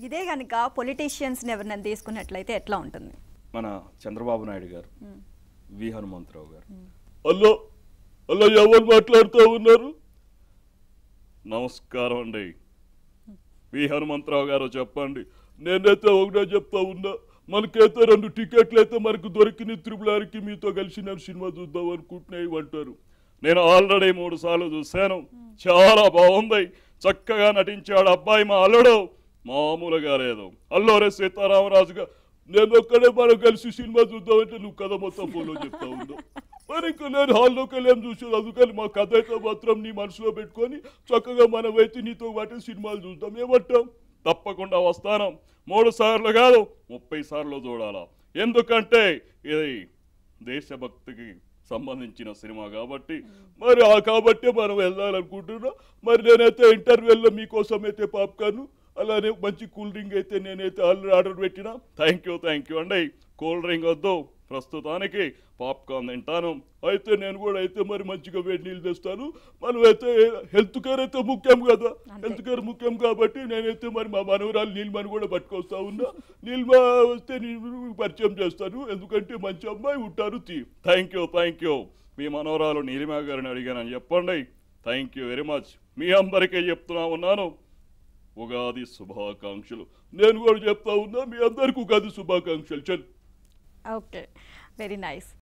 ఇదే కనుక పొలిటీషియన్స్ని ఎవరినైనా తీసుకున్నట్లయితే ఎట్లా ఉంటుంది మన చంద్రబాబు నాయుడు గారు మ్మ్. వి హనుమంతరావు గారు హలో హలో ఎవరు మాట్లాడుతూ ఉన్నారు నమస్కారం అండి వి హనుమంతరావు గారు చెప్పండి నేనైతే ఒకటే చెప్తా ఉన్నా మనకైతే రెండు టికెట్లు అయితే మనకు దొరికిన త్రిపులారికి మీతో కలిసి నేను సినిమా చూద్దాం అనుకుంటున్నా ఇవ్వంటారు నేను ఆల్రెడీ మూడు సార్లు చూశాను చాలా బాగుంది చక్కగా నటించాడు అబ్బాయి మా అల్లుడు మామూలుగా లేదు అల్లూరి సీతారామరాజుగా నేను ఒక్కడే మనం కలిసి సినిమా చూద్దామంటే నువ్వు కథ మొత్తం ఫోన్లో చెప్తా ఉన్నావు మరి ఇంకా నేను హాల్లోకి వెళ్ళి ఏం చూసాను అందుకని మా కథ అయితే మాత్రం నీ మనసులో పెట్టుకొని చక్కగా మనం అయితే నీతో పాటు సినిమాలు చూద్దాం ఏమంటాం తప్పకుండా వస్తాను మూడు సార్లు కాదు ముప్పై సార్లు చూడాలా ఎందుకంటే ఇది దేశభక్తికి సంబంధించిన సినిమా కాబట్టి మరి ఆ కాబట్టే మనం వెళ్ళాలనుకుంటున్నా మరి నేనైతే ఇంటర్వెల్లో మీకోసం అయితే పాప్కార్న్ అలానే మంచి కూల్ డ్రింక్ అయితే నేనైతే ఆల్రెడీ ఆర్డర్ పెట్టినా థ్యాంక్ యూ థ్యాంక్ యూ అండి కూల్ డ్రింక్ వద్దు ప్రస్తుతానికి పాప్కార్న్ తింటాను అయితే నేను కూడా అయితే మరి మంచిగా వేడి నీళ్ళు తెస్తాను మనం అయితే హెల్త్ కేర్ అయితే ముఖ్యం కదా అంతే. హెల్త్ కేర్ ముఖ్యం కాబట్టి నేనైతే మరి మా మనవరాలు నీల్మని కూడా పట్టుకొస్తా ఉన్నా నీల్మ వస్తే నేను పరిచయం చేస్తాను ఎందుకంటే మంచి అమ్మాయి ఉంటారు తీ థ్యాంక్ యూ థ్యాంక్ యూ మీ మనవరాలు నీలిమా గారిని అడిగానని చెప్పండి థ్యాంక్ యూ వెరీ మచ్ మీ అందరికీ చెప్తున్నా ఉన్నాను ఉగాది శుభాకాంక్షలు నేను కూడా చెప్తా ఉన్నా మీ అందరికీ ఉగాది శుభాకాంక్షలు చల్ ఓకే వెరీ నైస్